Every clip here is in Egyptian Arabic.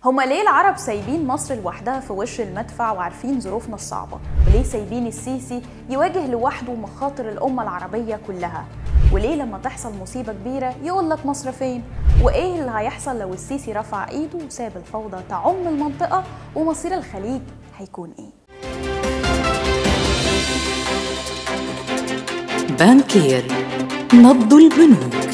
هما ليه العرب سايبين مصر لوحدها في وش المدفع وعارفين ظروفنا الصعبة؟ وليه سايبين السيسي يواجه لوحده مخاطر الأمة العربية كلها؟ وليه لما تحصل مصيبة كبيرة يقول لك مصر فين؟ وإيه اللي هيحصل لو السيسي رفع إيده وساب الفوضى تعم المنطقة ومصير الخليج هيكون إيه؟ بانكير نبض البنوك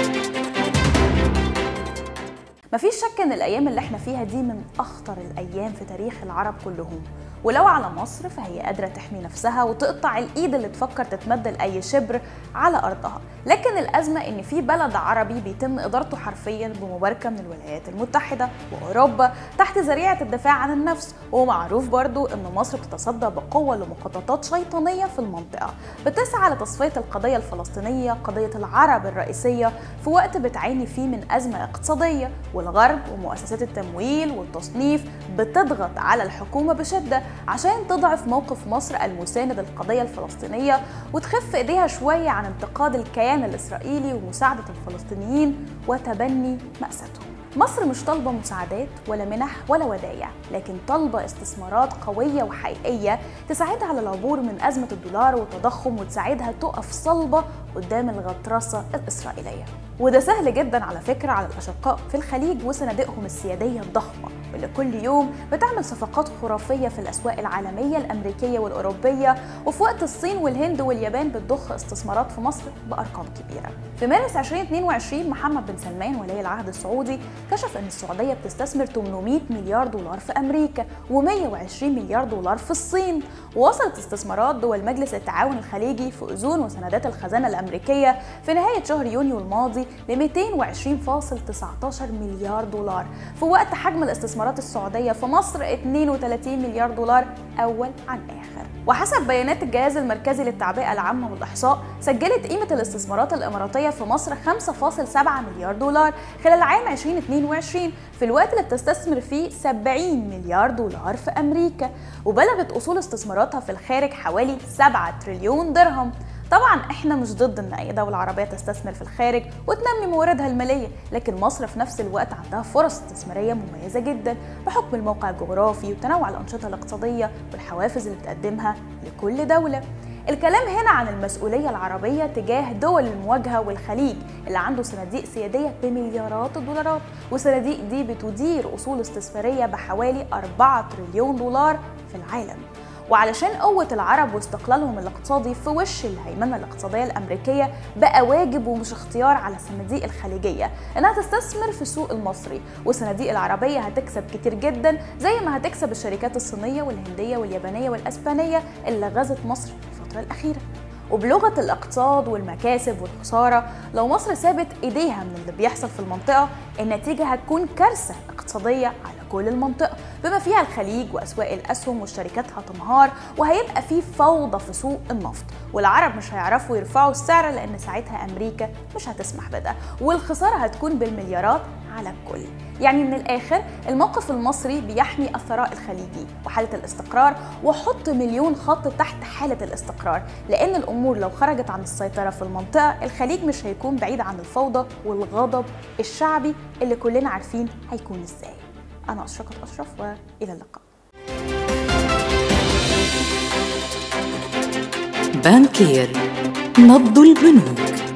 مفيش شك ان الايام اللي احنا فيها دي من اخطر الايام في تاريخ العرب كلهم ولو على مصر فهي قادرة تحمي نفسها وتقطع الإيد اللي تفكر تتمد لأي شبر على أرضها لكن الأزمة إن في بلد عربي بيتم إدارته حرفيا بمباركة من الولايات المتحدة وأوروبا تحت ذريعة الدفاع عن النفس ومعروف برضو إن مصر بتتصدى بقوة لمخططات شيطانية في المنطقة بتسعى لتصفية القضية الفلسطينية قضية العرب الرئيسية في وقت بتعاني فيه من أزمة اقتصادية والغرب ومؤسسات التمويل والتصنيف بتضغط على الحكومة بشدة عشان تضعف موقف مصر المساند للقضية الفلسطينية وتخف ايديها شوية عن انتقاد الكيان الإسرائيلي ومساعدة الفلسطينيين وتبني مأساتهم مصر مش طالبة مساعدات ولا منح ولا ودايع لكن طالبة استثمارات قوية وحقيقية تساعدها على العبور من أزمة الدولار والتضخم وتساعدها تقف صلبة قدام الغطرسة الإسرائيلية وده سهل جدا على فكرة على الأشقاء في الخليج وصناديقهم السيادية الضخمة واللي كل يوم بتعمل صفقات خرافية في الأسواق العالمية الأمريكية والأوروبية وفي وقت الصين والهند واليابان بتضخ استثمارات في مصر بأرقام كبيرة في مارس 2022 محمد بن سلمان ولي العهد السعودي كشف أن السعودية بتستثمر 800 مليار دولار في أمريكا و120 مليار دولار في الصين ووصلت استثمارات دول مجلس التعاون الخليجي في أذون وسندات الخزانة الأمريكية في نهاية شهر يونيو الماضي ل 220.19 مليار دولار في وقت حجم الاستثمارات السعودية في مصر 32 مليار دولار أول عن آخر وحسب بيانات الجهاز المركزي للتعبئة العامة والإحصاء سجلت قيمة الاستثمارات الإماراتية في مصر 5.7 مليار دولار خلال عام 2022 في الوقت اللي بتستثمر فيه 70 مليار دولار في أمريكا وبلغت أصول استثماراتها في الخارج حوالي 7 تريليون درهم طبعا احنا مش ضد ان اي دوله عربيه تستثمر في الخارج وتنمي مواردها الماليه لكن مصر في نفس الوقت عندها فرص استثماريه مميزه جدا بحكم الموقع الجغرافي وتنوع الانشطه الاقتصاديه والحوافز اللي بتقدمها لكل دوله الكلام هنا عن المسؤولية العربية تجاه دول المواجهة والخليج اللي عنده صناديق سيادية بمليارات الدولارات والصناديق دي بتدير أصول استثمارية بحوالي 4 تريليون دولار في العالم وعلشان قوة العرب واستقلالهم الاقتصادي في وش الهيمنة الاقتصادية الأمريكية بقى واجب ومش اختيار على الصناديق الخليجية إنها تستثمر في السوق المصري والصناديق العربية هتكسب كتير جدا زي ما هتكسب الشركات الصينية والهندية واليابانية والأسبانية اللي غزت مصر الفترة الأخيرة وبلغة الاقتصاد والمكاسب والخسارة لو مصر سابت ايديها من اللي بيحصل في المنطقة النتيجة هتكون كارثة اقتصادية على كل المنطقة بما فيها الخليج وأسواق الأسهم والشركات هتنهار وهيبقى في فوضى في سوق النفط والعرب مش هيعرفوا يرفعوا السعر لأن ساعتها أمريكا مش هتسمح بده والخسارة هتكون بالمليارات على الكل يعني من الآخر الموقف المصري بيحمي الثراء الخليجي وحالة الاستقرار وحط مليون خط تحت حالة الاستقرار لأن الأمور لو خرجت عن السيطرة في المنطقة الخليج مش هيكون بعيد عن الفوضى والغضب الشعبي اللي كلنا عارفين هيكون ازاي أنا أشرقت أشرف وإلى اللقاء بانكير نبض البنوك